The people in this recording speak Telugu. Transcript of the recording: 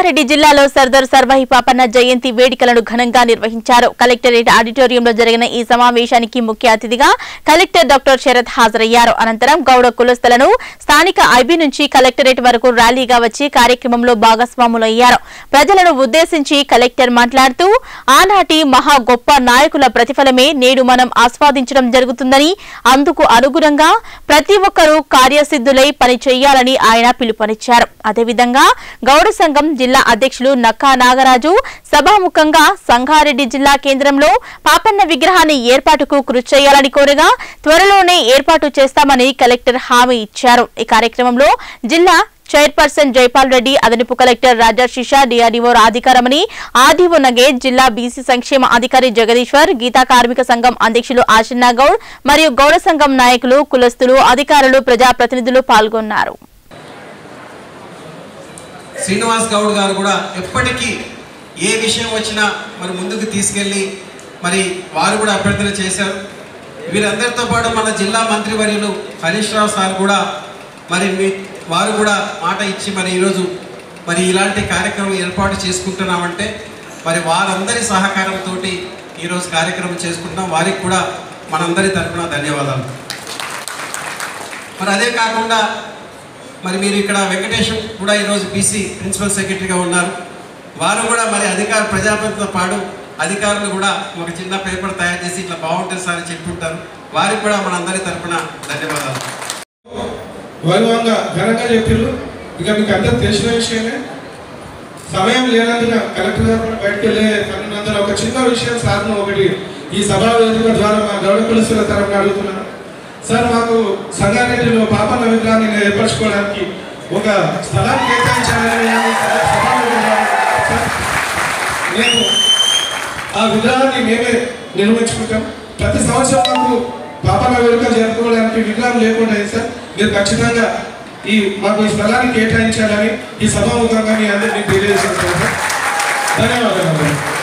సంగారెడ్డి జిల్లాలో సర్దార్ సర్వాయి పాపన్న జయంతి వేడుకలను ఘనంగా నిర్వహించారు కలెక్టరేట్ ఆడిటోరియంలో జరిగిన ఈ సమావేశానికి ముఖ్య అతిథిగా కలెక్టర్ డాక్టర్ శరత్ హాజరయ్యారు అనంతరం గౌడ కులస్తులను స్థానిక ఐబీ నుంచి కలెక్టరేట్ వరకు ర్యాలీగా వచ్చి కార్యక్రమంలో భాగస్వాములయ్యారు ప్రజలను ఉద్దేశించి కలెక్టర్ మాట్లాడుతూ ఆనాటి మహా గొప్ప నాయకుల ప్రతిఫలమే నేడు మనం ఆస్వాదించడం జరుగుతుందని అందుకు అనుగుణంగా ప్రతి ఒక్కరూ కార్యసిద్ధులై పని చేయాలని ఆయన పిలుపునిచ్చారు అదేవిధంగా గౌడ సంఘం జిల్లా అధ్యక్షులు నక్కా నాగరాజు సభాముఖంగా సంగారెడ్డి జిల్లా కేంద్రంలో పాపన్న విగ్రహాన్ని ఏర్పాటుకు కృషి చేయాలని కోరగా త్వరలోనే ఏర్పాటు చేస్తామని కలెక్టర్ హామీ ఇచ్చారు ఈ కార్యక్రమంలో జిల్లా చైర్పర్సన్ జైపాల్ రెడ్డి అదనపు కలెక్టర్ రాజా శిషా డిఆర్డీఓ అధికారమని ఆర్డీఓ నగేష్ జిల్లా బీసీ సంక్షేమ అధికారి జగదీశ్వర్ గీతా కార్మిక సంఘం అధ్యక్షులు ఆశన్నా గౌడ్ మరియు గౌడ సంఘం నాయకులు కులస్తులు అధికారులు ప్రజాప్రతినిధులు పాల్గొన్నారు శ్రీనివాస్ గౌడ్ గారు కూడా ఎప్పటికీ ఏ విషయం వచ్చినా మరి ముందుకు తీసుకెళ్ళి మరి వారు కూడా అభ్యర్థన చేశారు వీరందరితో పాటు మన జిల్లా మంత్రివర్యులు హరీష్ రావు సార్ కూడా మరి మీ వారు కూడా మాట ఇచ్చి మరి ఈరోజు మరి ఇలాంటి కార్యక్రమం ఏర్పాటు చేసుకుంటున్నామంటే మరి వారందరి సహకారంతో ఈరోజు కార్యక్రమం చేసుకుంటున్నాం వారికి కూడా మనందరి తరఫున ధన్యవాదాలు మరి అదే కాకుండా మరి మీరు ఇక్కడ వెంకటేశం కూడా ఈరోజు బీసీ ప్రిన్సిపల్ సెక్రటరీగా ఉన్నారు వారు కూడా మరి అధికార ప్రజాప్రతితో పాటు అధికారులు కూడా ఒక చిన్న పేపర్ తయారు చేసి ఇట్లా బాగుంటుంది సార్ అని చెప్పుంటారు వారికి కూడా మనందరి తరఫున ధన్యవాదాలు వైభవంగా ఘనంగా చెప్పిర్రు ఇక మీకు అందరూ తెలిసిన విషయమే సమయం లేనందున కలెక్టర్ గారు కూడా బయటకు వెళ్ళే పనున్నందున ఒక చిన్న విషయం సార్ను ఒకటి ఈ సభా వేదిక ద్వారా మా గౌడ కులసుల తరఫున అడుగుతున్నాను సార్ మాకు సంగారెడ్డిలో పాపన్న విగ్రహాన్ని నేను ఏర్పరచుకోవడానికి ఒక స్థలాన్ని కేటాయించాలని నేను సభా వేదిక సార్, నేను ఆ విగ్రహాన్ని మేమే నిర్మించుకుంటాం ప్రతి సంవత్సరం మాకు పాపన వేడుక జరుపుకోవడానికి విగ్రహం లేకుండా అయింది సార్ మీరు ఖచ్చితంగా ఈ మాకు ఈ స్థలాన్ని కేటాయించాలని ఈ సభాముఖంగా మీ అందరినీ తెలియజేస్తాను సార్ ధన్యవాదాలు